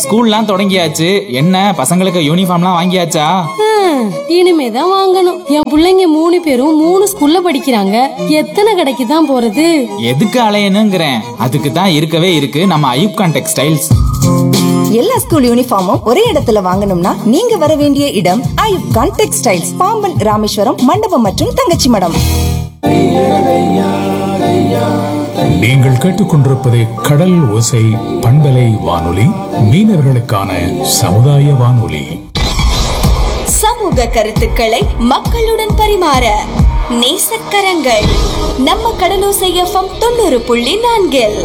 ஸ்கூல்லாம் தொடங்கியாச்சு என்ன பசங்களுக்கு யூனிஃபார்ம்லாம் வாங்கியாச்சா ஹம், இனிமேதான் வாங்கணும் என் பிள்ளைங்க மூணு பேரும் மூணு ஸ்கூல்ல படிக்கிறாங்க எத்தனை கடைக்கு தான் போறது எதுக்கு அலையணுங்கிறேன் அதுக்கு தான் இருக்கவே இருக்கு நம்ம ஐயூப்கான் டெக்ஸ்டைல்ஸ் எல்லா ஸ்கூல் யூனிஃபார்மும் ஒரே இடத்துல வாங்கணும்னா நீங்க வர வேண்டிய இடம் ஐயூப் கான் டெக்ஸ்டைல்ஸ் பாம்பன் ராமேஸ்வரம் மண்டபம் மற்றும் தங்கச்சி மடம் நீங்கள் கேட்டுக்கொண்டிருப்பது கடல் ஓசை பண்பலை வானொலி மீனவர்களுக்கான சமுதாய வானொலி சமூக கருத்துக்களை மக்களுடன் பரிமாற நேசக்கரங்கள் நம்ம கடலோசை எஃப்எம் தொண்ணூறு புள்ளி நான்கில்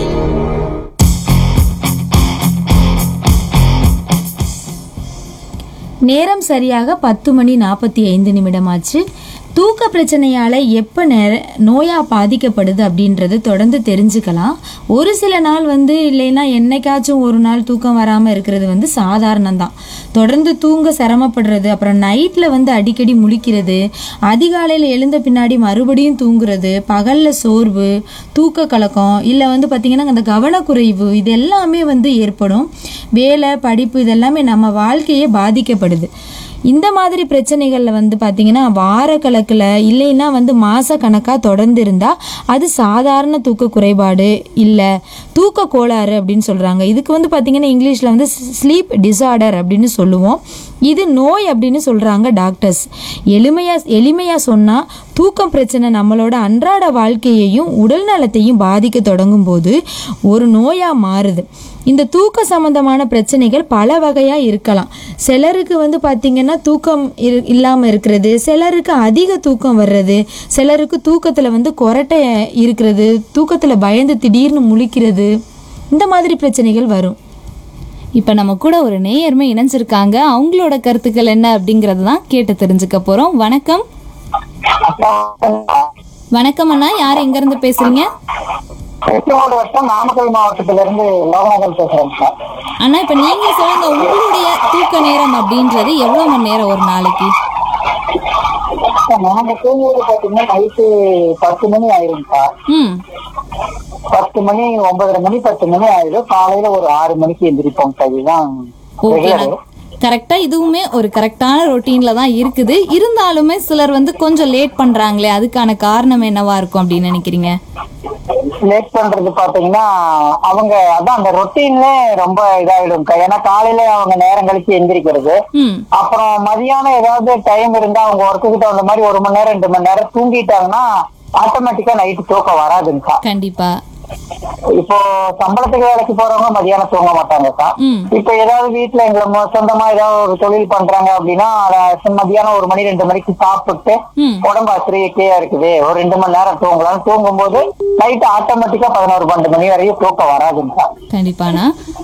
நேரம் சரியாக பத்து மணி நாற்பத்தி ஐந்து நிமிடமாச்சு தூக்க பிரச்சனையால எப்போ நேர நோயா பாதிக்கப்படுது அப்படின்றது தொடர்ந்து தெரிஞ்சுக்கலாம் ஒரு சில நாள் வந்து இல்லைன்னா என்னைக்காச்சும் ஒரு நாள் தூக்கம் வராமல் இருக்கிறது வந்து சாதாரணம் தான் தொடர்ந்து தூங்க சிரமப்படுறது அப்புறம் நைட்டில் வந்து அடிக்கடி முழிக்கிறது அதிகாலையில் எழுந்த பின்னாடி மறுபடியும் தூங்குறது பகலில் சோர்வு தூக்க கலக்கம் இல்லை வந்து பார்த்திங்கன்னா அந்த கவனக்குறைவு இது எல்லாமே வந்து ஏற்படும் வேலை படிப்பு இதெல்லாமே நம்ம வாழ்க்கையே பாதிக்கப்படுது இந்த மாதிரி பிரச்சனைகளில் வந்து பார்த்தீங்கன்னா வாரக்கணக்கில் இல்லைன்னா வந்து மாத கணக்காக தொடர்ந்து இருந்தால் அது சாதாரண தூக்க குறைபாடு இல்லை தூக்க கோளாறு அப்படின்னு சொல்கிறாங்க இதுக்கு வந்து பார்த்தீங்கன்னா இங்கிலீஷில் வந்து ஸ்லீப் டிசார்டர் அப்படின்னு சொல்லுவோம் இது நோய் அப்படின்னு சொல்கிறாங்க டாக்டர்ஸ் எளிமையாக எளிமையாக சொன்னால் தூக்கம் பிரச்சனை நம்மளோட அன்றாட வாழ்க்கையையும் உடல் நலத்தையும் பாதிக்க தொடங்கும் போது ஒரு நோயாக மாறுது இந்த தூக்க சம்பந்தமான பிரச்சனைகள் பல வகையாக இருக்கலாம் சிலருக்கு வந்து பார்த்திங்கன்னா தூக்கம் இரு இல்லாமல் இருக்கிறது சிலருக்கு அதிக தூக்கம் வர்றது சிலருக்கு தூக்கத்தில் வந்து கொரட்டை இருக்கிறது தூக்கத்தில் பயந்து திடீர்னு முழிக்கிறது இந்த மாதிரி பிரச்சனைகள் வரும் இப்போ நம்ம கூட ஒரு நேயர்மை இணைஞ்சிருக்காங்க அவங்களோட கருத்துக்கள் என்ன அப்படிங்கறது தான் கேட்டு தெரிஞ்சுக்க போறோம் வணக்கம் வணக்கம் அண்ணா யார் எங்க இருந்து பேசுறீங்க எட்டோடு வருஷம் நாமக்கல் மாவட்டத்தில இருந்து லோகநாதன் பேசுறேன் சார் அண்ணா இப்போ நீங்க சொல்லுங்க உங்களுடைய தூக்க நேரம் அப்படின்றது எவ்வளவு மணி நேரம் ஒரு நாளைக்கு சார், நாங்க தூங்குவது பாத்தீங்கன்னா நைட்டு பத்து மணி ஆயிரும் சார் ம் பத்து மணி ஒன்பதரை மணி பத்து மணி ஆயிடும் காலையில ஒரு ஆறு மணிக்கு எந்திரிப்போம் சார் இதுதான் ஓகே regular. கரெக்டா இதுவுமே ஒரு கரெக்டான ரொட்டீன்ல தான் இருக்குது இருந்தாலுமே சிலர் வந்து கொஞ்சம் லேட் பண்றாங்களே அதுக்கான காரணம் என்னவா இருக்கும் அப்படின்னு நினைக்கிறீங்க லேட் பண்றது பாத்தீங்கன்னா அவங்க அதான் அந்த ரொட்டீன்ல ரொம்ப இதாயிடும் சார். ஏன்னா காலையில அவங்க நேரம் கழிச்சு எந்திரிக்கிறது ம் அப்புறம் மதியானம் ஏதாவது டைம் இருந்தா அவங்க ஒர்க்குக்கு தகுந்த மாதிரி ஒரு மணி நேரம் ரெண்டு மணி நேரம் தூங்கிட்டாங்கன்னா ஆட்டோமேட்டிக்கா நைட்டு தூக்கம் வராதுங்கக்கா கண்டிப்பா இப்போ சம்பளத்துக்கு வேலைக்கு போறவங்க மதியானம் தூங்க மாட்டாங்கக்கா ம் இப்ப ஏதாவது வீட்டுல எங்களை மொ- சொந்தமா ஏதாவது ஒரு தொழில் பண்றாங்க அப்படின்னா அத மதியானம் ஒரு மணி ரெண்டு மணிக்கு சாப்பிட்டு ம். உடம்பு அசிரியக்கையா இருக்குது ஒரு ரெண்டு மணி நேரம் தூங்கலாம் தூங்கும்போது நைட் ஆட்டோமேட்டிக்கா பதினோரு பன்னெண்டு மணி வரையும் தூக்கம் வராதுங்கக்கா கண்டிப்பாண்ணா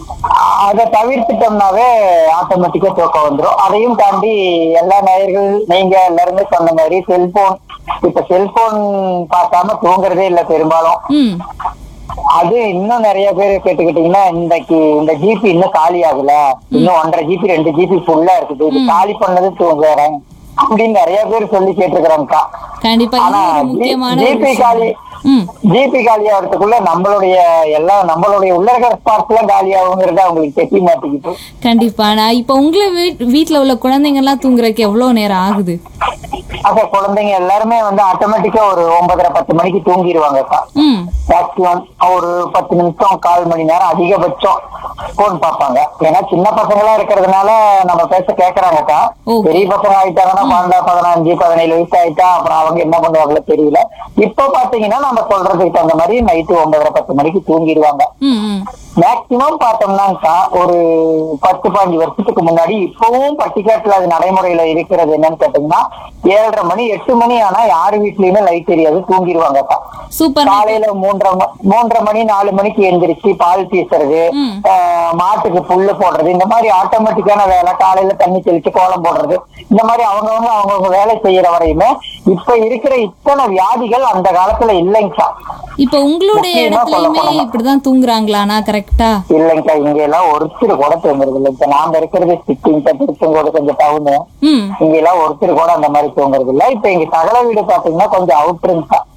அதை தவிர்த்துட்டோம்னாவே ஆட்டோமேட்டிக்கா தூக்கம் வந்துரும் அதையும் தாண்டி எல்லா நேயர்கள் நீங்க எல்லாருமே சொன்ன மாதிரி செல்போன் இப்ப செல்போன் பார்க்காம தூங்குறதே இல்ல பெரும்பாலும் ம் அது இன்னும் நிறைய பேர் கேட்டுக்கிட்டீங்கன்னா இன்றைக்கு இந்த ஜிபி இன்னும் காலி ஆகல இன்னும் ஒன்றரை ஜிபி ரெண்டு ஜிபி ஃபுல்லா இருக்குது இது காலி பண்ணது தூங்குறேன் அப்படின்னு நிறைய பேர் சொல்லி கேட்டிருக்கிறாங்கக்கா கண்டிப்பா இது ஆனா ஒரு முக்கியமான ஒரு ஜிபி காலி விஷயம். ம் ஜிபி காலி ஆகிறதுக்குள்ள நம்மளுடைய எல்லாம் நம்மளுடைய உள்ள இருக்கிற ஸ்பாட்ஸ் எல்லாம் காலி ஆகுங்கிறது அவங்களுக்கு தெரிய மாட்டேங்குது கண்டிப்பாண்ணா இப்போ உங்களை வீட் வீட்டில் உள்ள குழந்தைங்க எல்லாம் தூங்குறதுக்கு எவ்வளோ நேரம் ஆகுது அப்ப குழந்தைங்க எல்லாருமே வந்து ஆட்டோமேட்டிக்கா ஒரு ஒன்பதரை பத்து மணிக்கு தூங்கிடுவாங்கக்கா ம் மேக்சிமம் ஒரு பத்து நிமிஷம் கால் மணி நேரம் அதிகபட்சம் போன் பார்ப்பாங்க ஏன்னா சின்ன பசங்களா இருக்கிறதுனால நம்ம பேச கேக்குறாங்கக்கா Okay. பெரிய பசங்க ஆயிட்டாங்கன்னா பன்னெண்டு பதினஞ்சு பதினேழு வயசு ஆயிட்டா அப்புறம் அவங்க என்ன பண்ணுவாங்களோ தெரியல இப்ப பாத்தீங்கன்னா நம்ம சொல்றதுக்கு தகுந்த மாதிரி நைட்டு ஒன்பதரை பத்து மணிக்கு தூங்கிடுவாங்க ம் ம் மேக்சிமம் பார்த்தோம்னாக்கா ஒரு பத்து பாஞ்சு வருஷத்துக்கு முன்னாடி இப்பவும் பட்டிக்காட்டுல அது நடைமுறையில இருக்கிறது என்னன்னு கேட்டீங்கன்னா ஏழரை மணி எட்டு மணி ஆனா யாரு வீட்லயுமே லைட் தெரியாது தூங்கிடுவாங்கக்கா சூப்பர் காலையில மூன்றரை ம- மூன்றரை மணி நாலு மணிக்கு எந்திரிச்சு பால் பீசுறது ம். ஆஹ், மாட்டுக்கு புல்லு போடுறது இந்த மாதிரி ஆட்டோமேட்டிக்கான வேலை காலையில தண்ணி தெளிச்சு கோலம் போடுறது இந்த மாதிரி அவங்கவங்க அவங்கவங்க வேலை செய்யற வரையுமே இப்ப இருக்கிற இத்தனை வியாதிகள் அந்த காலத்துல இல்லைங்கக்கா இப்போ உங்களுடைய முக்கியமா இடத்துலயுமே சொல்லப் போனா. இப்படிதான் தூங்குறாங்களாண்ணா கரெக்டா இல்லைங்கக்கா இங்க எல்லாம் ஒருத்தர் கூட தூங்குறது இல்லை இப்ப நாம இருக்கிறது சிட்டிங் திருச்செங்கோடு கொஞ்சம் டவுனு ம் இங்க எல்லாம் ஒருத்தர் கூட அந்த மாதிரி தூங்குறது இல்ல இப்ப இங்க தகல வீடு பாத்தீங்கன்னா கொஞ்சம் அவுட்டுருங்கக்கா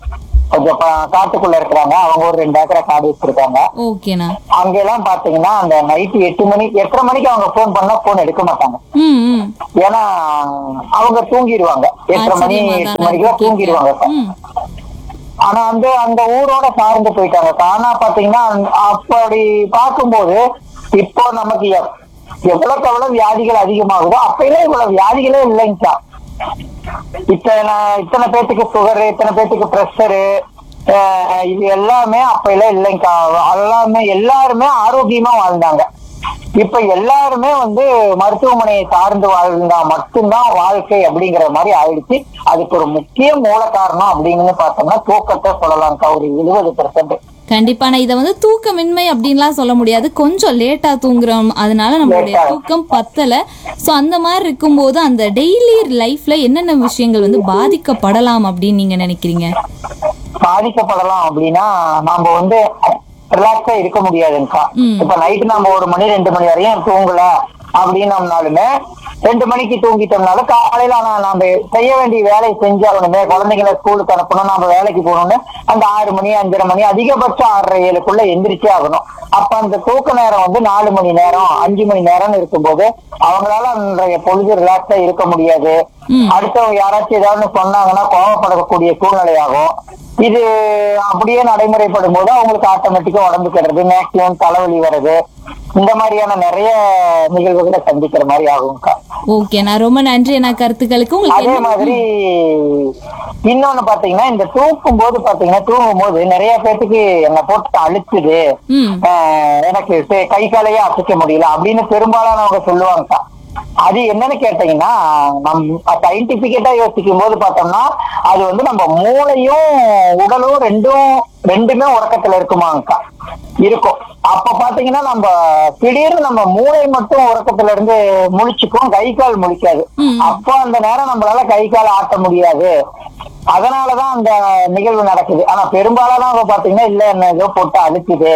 கொஞ்சம் ப- காட்டுக்குள்ள இருக்கிறாங்க அவங்க ஒரு ரெண்டு ஏக்கரை காடு வச்சிருக்காங்க ஓகேண்ணா அங்கெல்லாம் பாத்தீங்கன்னா அந்த நைட்டு எட்டு மணி எட்டரை மணிக்கு அவங்க ஃபோன் பண்ணா ஃபோன் எடுக்க மாட்டாங்க ம் ம் ஏன்னா அவங்க தூங்கிடுவாங்க எட்டரை மணி ஆச்சரியமா எட்டு தானே மணிக்கெல்லாம் இருக்கு தூங்கிடுவாங்க கேட்க. ம் ஆனா வந்து அந்த ஊரோட சார்ந்து போயிட்டாங்க ஆனா பாத்தீங்கன்னா அந்த- அப்படி பார்க்கும்போது இப்போ நமக்கு எவ்- எவ்வளவுக்கு எவ்வளவு வியாதிகள் அதிகமாகுதோ அப்பெல்லாம் இவ்வளவு வியாதிகளே இல்லைங்கக்கா இத்தனை இத்தனை பேத்துக்கு சுகரு இத்தனை பேத்துக்கு ப்ரெஷரு இது எல்லாமே அப்ப எல்லாம் இல்லைங்கக்கா எல்லாமே எல்லாருமே ஆரோக்கியமா வாழ்ந்தாங்க இப்ப எல்லாருமே வந்து மருத்துவமனையை சார்ந்து வாழ்ந்தா மட்டும்தான் வாழ்க்கை அப்படிங்கிற மாதிரி ஆயிடுச்சு அதுக்கு ஒரு முக்கிய மூல காரணம் அப்படின்னு பார்த்தோம்னா தூக்கத்தை சொல்லலாம்க்கா ஒரு எழுபது பெர்சன்ட் கண்டிப்பா நான் இதை வந்து தூக்கமின்மை அப்படின்லாம் சொல்ல முடியாது கொஞ்சம் லேட்டா தூங்குறோம் அதனால நம்மளுடைய Late ஆ. தூக்கம் பத்தல சோ அந்த மாதிரி இருக்கும்போது அந்த டெய்லி லைஃப்ல என்னென்ன விஷயங்கள் வந்து பாதிக்கப்படலாம் அப்படின்னு நீங்க நினைக்கிறீங்க பாதிக்கப்படலாம் அப்படின்னா நாம வந்து ரிலாக்ஸா இருக்க முடியாதுங்கக்கா ம். இப்ப நைட்டு நம்ம ஒரு மணி ரெண்டு மணி வரையும் தூங்கல அப்படின்னம்னாலுமே ரெண்டு மணிக்கு தூங்கிட்டோம்னாலும் காலையில ஆனா நாம செய்ய வேண்டிய வேலையை செஞ்சாகணுமே குழந்தைங்களை ஸ்கூலுக்கு அனுப்பணும் நம்ம வேலைக்கு போகணும்னு அந்த ஆறு மணி அஞ்சரை மணி அதிகபட்சம் ஆறரை ஏழுக்குள்ள எந்திரிச்சே ஆகணும் அப்ப அந்த தூக்க நேரம் வந்து நாலு மணி நேரம் அஞ்சு மணி நேரம்னு இருக்கும்போது அவங்களால அன்றைய பொழுது ரிலாக்ஸா இருக்க முடியாது அடுத்தவங்க யாராச்சும் ஏதாவது சொன்னாங்கன்னா கோவப்படக்கூடிய சூழ்நிலையாகும் இது அப்படியே நடைமுறைப்படும் போது அவங்களுக்கு ஆட்டோமேட்டிக்கா உடம்பு கெடுறது மேக்சிமம் தலைவலி வருது இந்த மாதிரியான நிறைய நிகழ்வுகளை சந்திக்கிற மாதிரி ஆகும்க்கா ஓகே நான் ரொம்ப நன்றி என்ன கருத்துக்களுக்கு உங்களுக்கு அதே என்ன- மாதிரி இன்னொன்னு பாத்தீங்கன்னா இந்த தூக்கும் போது பாத்தீங்கன்னா தூங்கும் போது நிறைய பேத்துக்கு என்ன போட்டு அழுத்துது ம் ஆஹ் எனக்கு சே- கை காலையே அசைக்க முடியல அப்படின்னு பெரும்பாலானவங்க சொல்லுவாங்கக்கா அது என்னன்னு கேட்டீங்கன்னா நம் சயின்டிபிக்கேட்டா யோசிக்கும் போது பார்த்தோம்னா அது வந்து நம்ம மூளையும் உடலும் ரெண்டும் ரெண்டுமே உறக்கத்துல இருக்குமாங்கக்கா இருக்கும் அப்ப பாத்தீங்கன்னா நம்ம திடீர்னு நம்ம மூளை மட்டும் உறக்கத்துல இருந்து முழிச்சுக்கும் கை கால் முழிக்காது அப்போ அந்த நேரம் நம்மளால கை கால் ஆட்ட முடியாது அதனாலதான் அந்த நிகழ்வு நடக்குது ஆனா பெரும்பாலானவங்க பாத்தீங்கன்னா இல்ல என்ன ஏதோ போட்டு அழுத்துது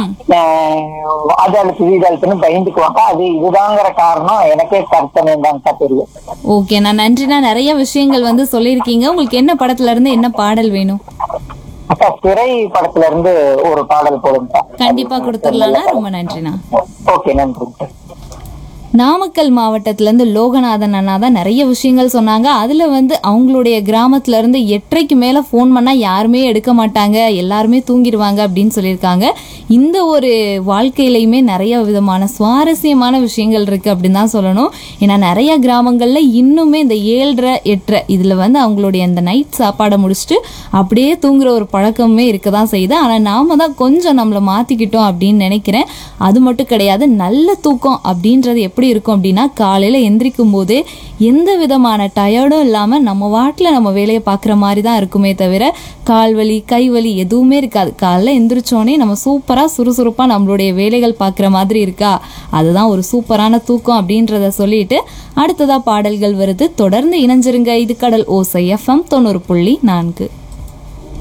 ஆஹ் அது அழுத்துது இது அழுத்துன்னு பயந்துக்குவாங்க அது இதுதாங்கிற காரணம் எனக்கே கருத்தமே தான் தெரியும் ஓகே நான் நன்றிண்ணா நிறைய விஷயங்கள் வந்து சொல்லியிருக்கீங்க உங்களுக்கு என்ன படத்துல இருந்து என்ன பாடல் வேணும் அக்கா திரை படத்துல இருந்து ஒரு பாடல் போடுங்க கண்டிப்பா கொடுத்துடலாம்னா ரொம்ப நன்றிண்ணா ஓகே நன்றி நாமக்கல் மாவட்டத்திலேருந்து லோகநாதன் அண்ணா தான் நிறைய விஷயங்கள் சொன்னாங்க அதில் வந்து அவங்களுடைய கிராமத்துல இருந்து எட்டரைக்கு மேலே ஃபோன் பண்ணால் யாருமே எடுக்க மாட்டாங்க எல்லாருமே தூங்கிடுவாங்க அப்படின்னு சொல்லியிருக்காங்க இந்த ஒரு வாழ்க்கையிலையுமே நிறைய விதமான சுவாரஸ்யமான விஷயங்கள் இருக்குது அப்படின்னு தான் சொல்லணும் ஏன்னா நிறைய கிராமங்களில் இன்னுமே இந்த ஏழரை எட்டரை இதில் வந்து அவங்களுடைய அந்த நைட் சாப்பாடை முடிச்சுட்டு அப்படியே தூங்குற ஒரு பழக்கமே இருக்க தான் செய்யுது ஆனால் நாம தான் கொஞ்சம் நம்மளை மாற்றிக்கிட்டோம் அப்படின்னு நினைக்கிறேன் அது மட்டும் கிடையாது நல்ல தூக்கம் அப்படின்றது எப்படி இருக்கும் அப்படின்னா காலையில் எந்திரிக்கும் போதே எந்த விதமான டயர்டும் இல்லாமல் நம்ம வாட்டில் நம்ம வேலையை பார்க்குற மாதிரி தான் இருக்குமே தவிர கால் வலி கை வலி எதுவுமே இருக்காது காலைல எந்திரிச்சோடனே நம்ம சூப்பராக சுறுசுறுப்பாக நம்மளுடைய வேலைகள் பார்க்குற மாதிரி இருக்கா அதுதான் ஒரு சூப்பரான தூக்கம் அப்படின்றத சொல்லிட்டு அடுத்ததா பாடல்கள் வருது தொடர்ந்து இணைஞ்சிருங்க இது கடல் ஓசை எஃப்எம் தொண்ணூறு புள்ளி நான்கு